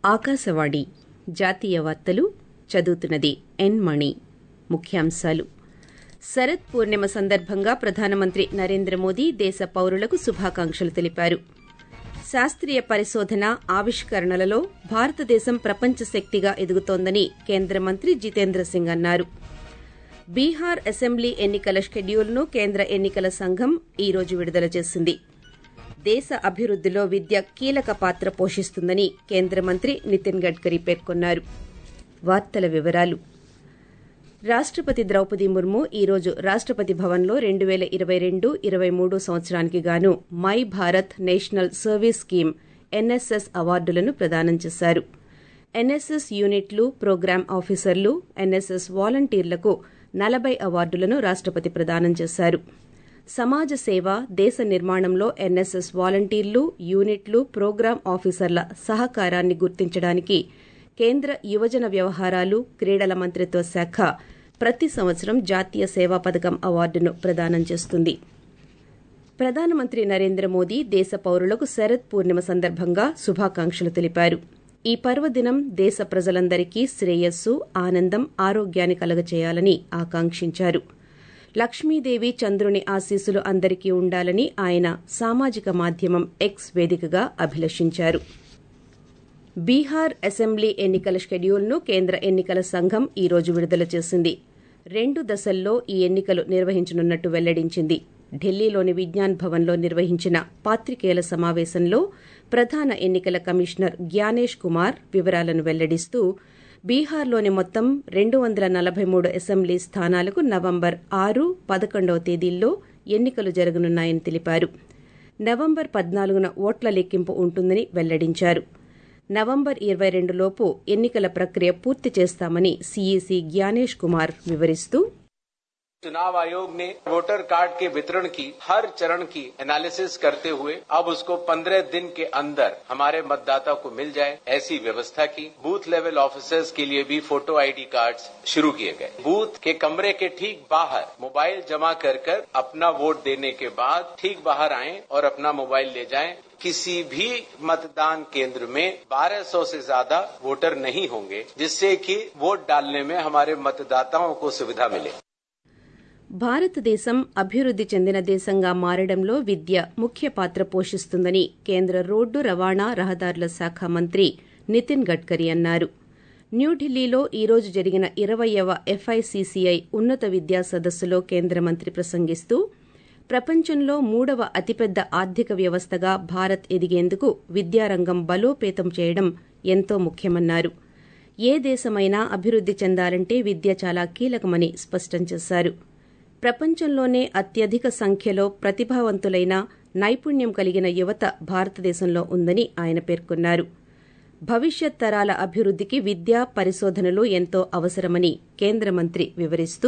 ఆకాశవాణి జాతీయ వార్తలు చదువుతున్నది ఎన్ మణి ముఖ్యాంశాలు శరత్ పూర్ణిమ సందర్భంగా ప్రధానమంత్రి నరేంద్ర మోదీ దేశ పౌరులకు శుభాకాంక్షలు తెలిపారు శాస్త్రీయ పరిశోధన ఆవిష్కరణలలో భారతదేశం ప్రపంచ శక్తిగా ఎదుగుతోందని కేంద్ర మంత్రి జితేంద్ర సింగ్ అన్నారు బీహార్ అసెంబ్లీ ఎన్నికల షెడ్యూల్ను కేంద్ర ఎన్నికల సంఘం ఈ రోజు విడుదల చేసింది దేశ అభివృద్దిలో విద్య కీలక పాత్ర పోషిస్తుందని కేంద్ర మంత్రి నితిన్ గడ్కరీ పేర్కొన్నారు వార్తల వివరాలు రాష్టపతి ద్రౌపది ముర్ము ఈ రోజు రాష్టపతి భవన్లో రెండు పేల ఇరవై రెండు ఇరవై మూడు సంవత్సరానికి గాను my Bharat national service scheme NSS అవార్డులను ప్రదానం చేశారు ఎన్ఎస్ఎస్ యూనిట్లు ప్రోగ్రాం ఆఫీసర్లు ఎన్ఎస్ఎస్ వాలంటీర్లకు నలభై అవార్డులను రాష్టపతి ప్రదానం చేశారు సమాజ సేవ దేశ నిర్మాణంలో ఎన్ఎస్ఎస్ వాలంటీర్లు యూనిట్లు ప్రోగ్రాం ఆఫీసర్ల సహకారాన్ని గుర్తించడానికి కేంద్ర యువజన వ్యవహారాలు క్రీడల మంత్రిత్వ శాఖ ప్రతి సంవత్సరం జాతీయ సేవా పథకం అవార్డును ప్రదానం చేస్తుంది ప్రధానమంత్రి నరేంద్ర మోదీ దేశ పౌరులకు శరత్ పూర్ణిమ సందర్భంగా శుభాకాంక్షలు తెలిపారు ఈ పర్వదినం దేశ ప్రజలందరికీ శ్రేయస్సు ఆనందం ఆరోగ్యాన్ని కలగచేయాలని ఆకాంక్షించారు లక్ష్మీదేవి చంద్రుని ఆశీస్సులు అందరికీ ఉండాలని ఆయన సామాజిక మాధ్యమం ఎక్స్ వేదికగా అభిలషించారు బీహార్ అసెంబ్లీ ఎన్నికల షెడ్యూల్ను కేంద్ర ఎన్నికల సంఘం ఈ రోజు విడుదల చేసింది రెండు దశల్లో ఈ ఎన్నికలు నిర్వహించనున్నట్టు వెల్లడించింది ఢిల్లీలోని విజ్ఞాన్ భవన్లో నిర్వహించిన పాత్రికేయుల సమావేశంలో ప్రధాన ఎన్నికల కమిషనర్ జ్ఞానేష్ కుమార్ వివరాలను వెల్లడిస్తూ బీహార్లోని మొత్తం రెండు వందల నలభై మూడు అసెంబ్లీ స్థానాలకు నవంబర్ ఆరు పదకొండవ తేదీల్లో ఎన్నికలు జరగనున్నాయని తెలిపారు నవంబర్ పద్నాలుగున ఓట్ల లెక్కింపు ఉంటుందని వెల్లడించారు నవంబర్ ఇరవై రెండులోపు ఎన్నికల ప్రక్రియ పూర్తి చేస్తామని సీఈసీ జ్ఞానేష్ కుమార్ వివరిస్తూ चुनाव आयोग ने वोटर कार्ड के वितरण की हर चरण की एनालिसिस करते हुए अब उसको पंद्रह दिन के अंदर हमारे मतदाता को मिल जाए ऐसी व्यवस्था की बूथ लेवल ऑफिसर्स के लिए भी फोटो आईडी कार्ड शुरू किए गए बूथ के कमरे के ठीक बाहर मोबाइल जमा कर कर अपना वोट देने के बाद ठीक बाहर आए और अपना मोबाइल ले जाएं किसी भी मतदान केंद्र में 1200 से ज्यादा वोटर नहीं होंगे जिससे कि वोट डालने में हमारे मतदाताओं को सुविधा मिले భారతదేశం అభివృద్ది చెందిన దేశంగా మారడంలో విద్య ముఖ్య పాత్ర పోషిస్తుందని కేంద్ర రోడ్డు రవాణా రహదారుల శాఖ మంత్రి నితిన్ గడ్కరీ అన్నారు న్యూఢిల్లీలో ఈ రోజు జరిగిన ఇరవయవ ఎఫ్ఐసిసిఐ ఉన్నత విద్యా సదస్సులో కేంద్ర మంత్రి ప్రసంగిస్తూ ప్రపంచంలో మూడవ అతిపెద్ద ఆర్థిక వ్యవస్థగా భారత్ ఎదిగేందుకు విద్యారంగం బలోపేతం చేయడం ఎంతో ముఖ్యమన్నారు ఏ దేశమైనా అభివృద్ది చెందాలంటే విద్య చాలా కీలకమని స్పష్టం చేశారు ప్రపంచంలోనే అత్యధిక సంఖ్యలో ప్రతిభావంతులైన నైపుణ్యం కలిగిన యువత భారతదేశంలో ఉందని ఆయన పేర్కొన్నారు భవిష్యత్ తరాల అభివృద్దికి విద్య పరిశోధనలు ఎంతో అవసరమని కేంద్ర మంత్రి వివరిస్తూ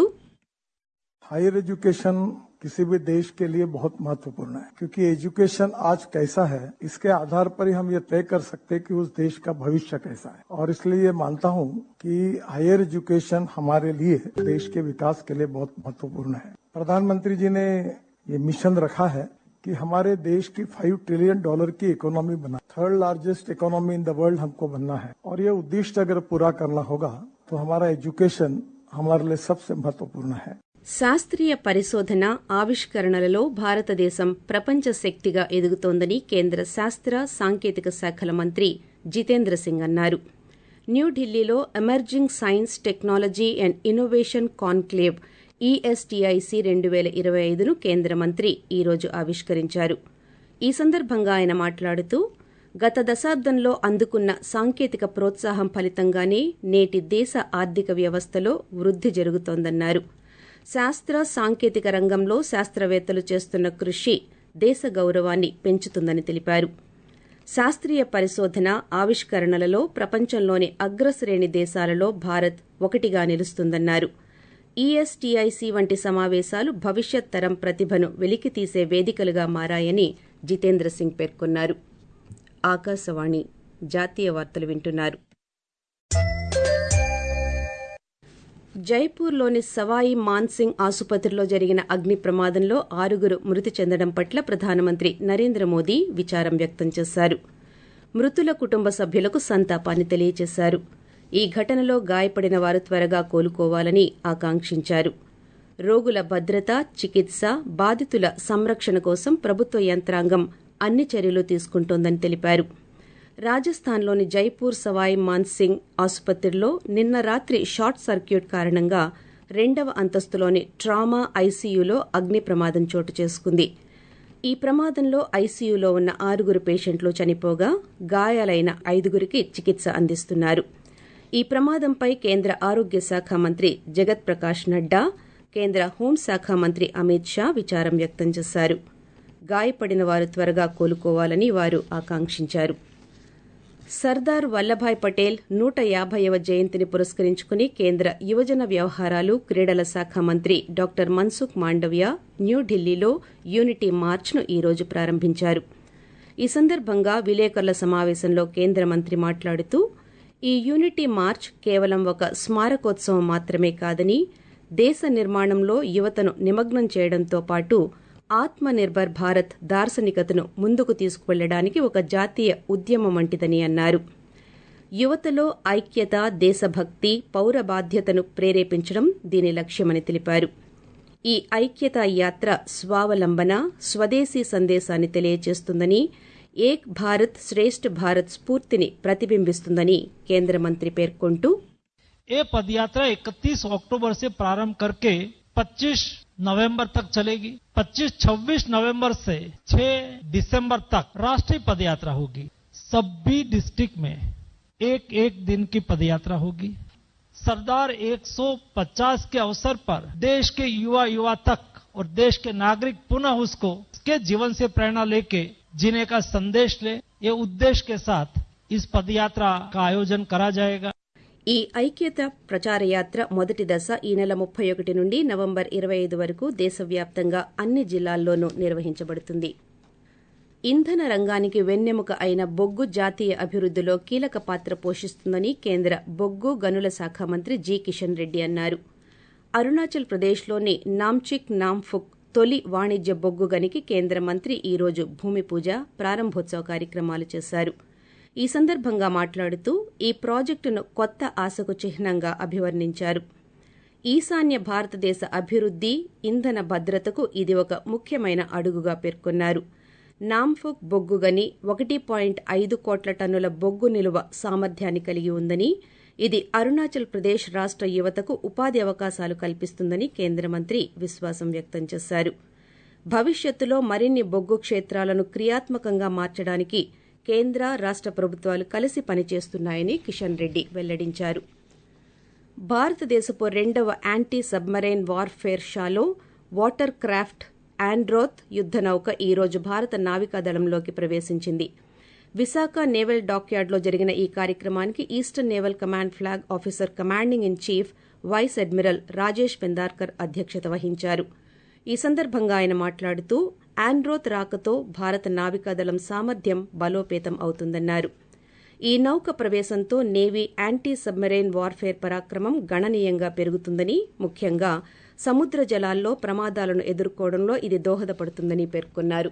हायर एजुकेशन किसी भी देश के लिए बहुत महत्वपूर्ण है क्योंकि एजुकेशन आज कैसा है इसके आधार पर ही हम ये तय कर सकते हैं कि उस देश का भविष्य कैसा है और इसलिए ये मानता हूँ कि हायर एजुकेशन हमारे लिए देश के विकास के लिए बहुत महत्वपूर्ण है प्रधानमंत्री जी ने ये मिशन रखा है कि हमारे देश की फाइव ट्रिलियन डॉलर की इकोनॉमी बना third largest economy in the world हमको बनना है और ये उद्देश्य अगर पूरा करना होगा तो हमारा एजुकेशन हमारे लिए सबसे महत्वपूर्ण है శాస్త్రీయ పరిశోధన ఆవిష్కరణలలో భారతదేశం ప్రపంచ శక్తిగా ఎదుగుతోందని కేంద్ర శాస్త్ర సాంకేతిక శాఖల మంత్రి జితేంద్ర సింగ్ అన్నారు న్యూఢిల్లీలో emerging science technology and innovation conclave ESTIC రెండు పేల ఇరవై ఐదును కేంద్ర మంత్రి ఈ రోజు ఆవిష్కరించారు ఈ సందర్భంగా ఆయన మాట్లాడుతూ గత దశాబ్దంలో అందుకున్న సాంకేతిక ప్రోత్సాహం ఫలితంగానే నేటి దేశ ఆర్థిక వ్యవస్థలో వృద్ది జరుగుతోందన్నారు శాస్త్ర సాంకేతిక రంగంలో శాస్త్రవేత్తలు చేస్తున్న కృషి దేశ గౌరవాన్ని పెంచుతుందని తెలిపారు శాస్త్రీయ పరిశోధన ఆవిష్కరణలలో ప్రపంచంలోని అగ్రశ్రేణి దేశాలలో భారత్ ఒకటిగా నిలుస్తుందన్నారు ఈఎస్టీఐసి వంటి సమావేశాలు భవిష్యత్ తరం ప్రతిభను వెలికితీసే వేదికలుగా మారాయని జితేంద్ర సింగ్ పేర్కొన్నారు ఆకాశవాణి జాతీయ వార్తలు వింటున్నారు జైపూర్లోని సవాయి మాన్సింగ్ ఆసుపత్రిలో జరిగిన అగ్ని ప్రమాదంలో ఆరుగురు మృతి చెందడం పట్ల ప్రధానమంత్రి నరేంద్ర మోదీ విచారం వ్యక్తం చేశారు మృతుల కుటుంబ సభ్యులకు సంతాపాన్ని తెలియజేశారు ఈ ఘటనలో గాయపడిన వారు త్వరగా కోలుకోవాలని ఆకాంక్షించారు రోగుల భద్రత చికిత్స బాధితుల సంరక్షణ కోసం ప్రభుత్వ యంత్రాంగం అన్ని చర్యలు తీసుకుంటోందని తెలిపారు రాజస్థాన్లోని జైపూర్ సవాయ్ మాన్సింగ్ ఆసుపత్రిలో నిన్న రాత్రి షార్ట్ సర్క్యూట్ కారణంగా రెండవ అంతస్తులోని ట్రామా ఐసీయూలో అగ్ని ప్రమాదం చోటు చేసుకుంది ఈ ప్రమాదంలో ఐసీయూలో ఉన్న ఆరుగురు పేషెంట్లు చనిపోగా గాయాలైన ఐదుగురికి చికిత్స అందిస్తున్నారు ఈ ప్రమాదంపై కేంద్ర ఆరోగ్య శాఖ మంత్రి జగత్ ప్రకాష్ నడ్డా కేంద్ర హోంశాఖ మంత్రి అమిత్ షా విచారం వ్యక్తం చేశారు గాయపడిన వారు త్వరగా కోలుకోవాలని వారు ఆకాంక్షించారు సర్దార్ వల్లభాయ్ పటేల్ నూట యాభైవ జయంతిని పురస్కరించుకుని కేంద్ర యువజన వ్యవహారాలు క్రీడల శాఖ మంత్రి డాక్టర్ మన్సుఖ్ మాండవ్య న్యూఢిల్లీలో యూనిటీ మార్చ్ను ఈ రోజు ప్రారంభించారు ఈ సందర్భంగా విలేకరుల సమావేశంలో కేంద్ర మంత్రి మాట్లాడుతూ ఈ యూనిటీ మార్చ్ కేవలం ఒక స్మారకోత్సవం మాత్రమే కాదని దేశ నిర్మాణంలో యువతను నిమగ్నం చేయడంతో పాటు ఆత్మ నిర్భర్ భారత్ దార్శనికతను ముందుకు తీసుకువెళ్లడానికి ఒక జాతీయ ఉద్యమం వంటిదని అన్నారు యువతలో ఐక్యత దేశభక్తి పౌర బాధ్యతను ప్రేరేపించడం దీని లక్ష్యమని తెలిపారు ఈ ఐక్యతా యాత్ర స్వావలంబన స్వదేశీ సందేశాన్ని తెలియజేస్తుందని ఏక్ భారత్ శ్రేష్ఠ భారత్ స్ఫూర్తిని ప్రతిబింబిస్తుందని కేంద్ర మంత్రి పేర్కొంటూ ये पदयात्रा 31 अक्टूबर से प्रारंभ करके 25 नवंबर तक चलेगी 25-26 नवंबर से 6 दिसंबर तक राष्ट्रीय पदयात्रा होगी सभी डिस्ट्रिक्ट में एक एक दिन की पदयात्रा होगी सरदार 150 के अवसर पर देश के युवा युवा तक और देश के नागरिक पुनः उसको उसके जीवन से प्रेरणा लेके जीने का संदेश ले ये उद्देश्य के साथ इस पदयात्रा का आयोजन करा जाएगा ఈ ఐక్యత ప్రచార యాత్ర మొదటి దశ ఈ నెల ముప్పై ఒకటి నుండి నవంబర్ ఇరవై ఐదు వరకు దేశవ్యాప్తంగా అన్ని జిల్లాల్లోనూ నిర్వహించబడుతుంది ఇంధన రంగానికి వెన్నెముక అయిన బొగ్గు జాతీయ అభివృద్దిలో కీలక పాత్ర పోషిస్తుందని కేంద్ర బొగ్గు గనుల శాఖ మంత్రి జి కిషన్ రెడ్డి అన్నారు అరుణాచల్ ప్రదేశ్లోని నామ్చిక్ నామ్ఫుక్ తొలి వాణిజ్య బొగ్గు గనికి కేంద్ర మంత్రి ఈ రోజు భూమి పూజ ప్రారంభోత్సవ కార్యక్రమాలు చేశారు ఈ సందర్భంగా మాట్లాడుతూ ఈ ప్రాజెక్టును కొత్త ఆశకు చిహ్నంగా అభివర్ణించారు ఈశాన్య భారతదేశ అభివృద్ది ఇంధన భద్రతకు ఇది ఒక ముఖ్యమైన అడుగుగా పేర్కొన్నారు నామ్ఫుక్ బొగ్గు గని ఒకటి పాయింట్ ఐదు కోట్ల టన్నుల బొగ్గు నిలువ సామర్థ్యాన్ని కలిగి ఉందని ఇది అరుణాచల్ ప్రదేశ్ రాష్ట యువతకు ఉపాధి అవకాశాలు కల్పిస్తుందని కేంద్ర మంత్రి విశ్వాసం వ్యక్తం చేశారు భవిష్యత్తులో మరిన్ని బొగ్గు క్షేత్రాలను క్రియాత్మకంగా మార్చడానికి కేంద్ర రాష్ట ప్రభుత్వాలు కలిసి పనిచేస్తున్నాయని కిషన్ రెడ్డి వెల్లడించారు భారతదేశపు రెండవ anti submarine warfare shallow water craft Androth యుద్ద నౌక ఈ రోజు భారత నావికాదళంలోకి ప్రవేశించింది విశాఖ నేవల్ డాక్యార్డ్లో జరిగిన ఈ కార్యక్రమానికి eastern naval command flag officer commanding in chief vice admiral Rajesh Pendharkar అధ్యక్షత వహించారు ఈ సందర్భంగా ఆయన మాట్లాడుతూ ఆండ్రోత్ రాకతో భారత నావికాదళం సామర్థ్యం బలోపేతం అవుతుందన్నారు ఈ నౌక ప్రవేశంతో నేవీ యాంటీ సబ్మెరైన్ వార్ఫేర్ పరాక్రమం గణనీయంగా పెరుగుతుందని ముఖ్యంగా సముద్ర జలాల్లో ప్రమాదాలను ఎదుర్కోవడంలో ఇది దోహదపడుతుందని పేర్కొన్నారు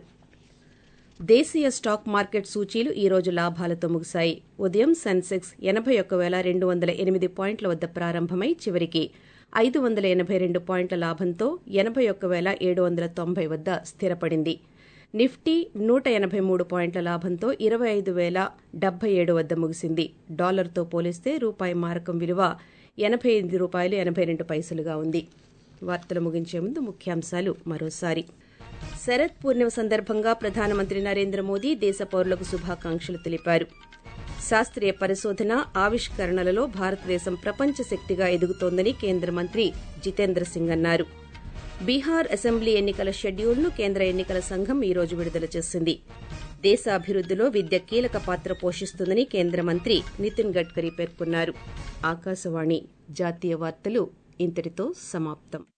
దేశీయ స్టాక్ మార్కెట్ సూచీలు ఈ రోజు లాభాలతో ముగిశాయి ఉదయం సెన్సెక్స్ ఎనభై ఒక్క వేల రెండు వందల ఎనిమిది పాయింట్ల వద్ద ప్రారంభమై చివరికి ఐదు వందల ఎనభై రెండు పాయింట్ల లాభంతో ఎనభై ఒక్క వేల ఏడు వందల తొంభై వద్ద స్థిరపడింది నిఫ్టీ నూట ఎనభై మూడు పాయింట్ల లాభంతో ఇరవై ఐదు వేల డెబ్బై ఏడు వద్ద ముగిసింది డాలర్తో పోలిస్తే రూపాయి మారకం విలువ ఎనభై ఎనిమిది రూపాయలు ఎనభై రెండు పైసలుగా ఉంది వార్తలు ముగించే ముందు ముఖ్యాంశాలు మరోసారి శరత్ పూర్ణిమ సందర్భంగా ప్రధానమంత్రి నరేంద్ర మోదీ దేశ పౌరులకు శుభాకాంక్షలు తెలిపారు శాస్త్రీయ పరిశోధన ఆవిష్కరణలలో భారతదేశం ప్రపంచ శక్తిగా ఎదుగుతోందని కేంద్ర మంత్రి జితేంద్ర సింగ్ అన్నారు బీహార్ అసెంబ్లీ ఎన్నికల షెడ్యూల్ను కేంద్ర ఎన్నికల సంఘం ఈ రోజు విడుదల చేసింది దేశ అభివృద్దిలో విద్య కీలక పాత్ర పోషిస్తుందని కేంద్ర మంత్రి నితిన్ గడ్కరీ పేర్కొన్నారు ఆకాశవాణి జాతీయ వార్తలు ఇంతటితో సమాప్తం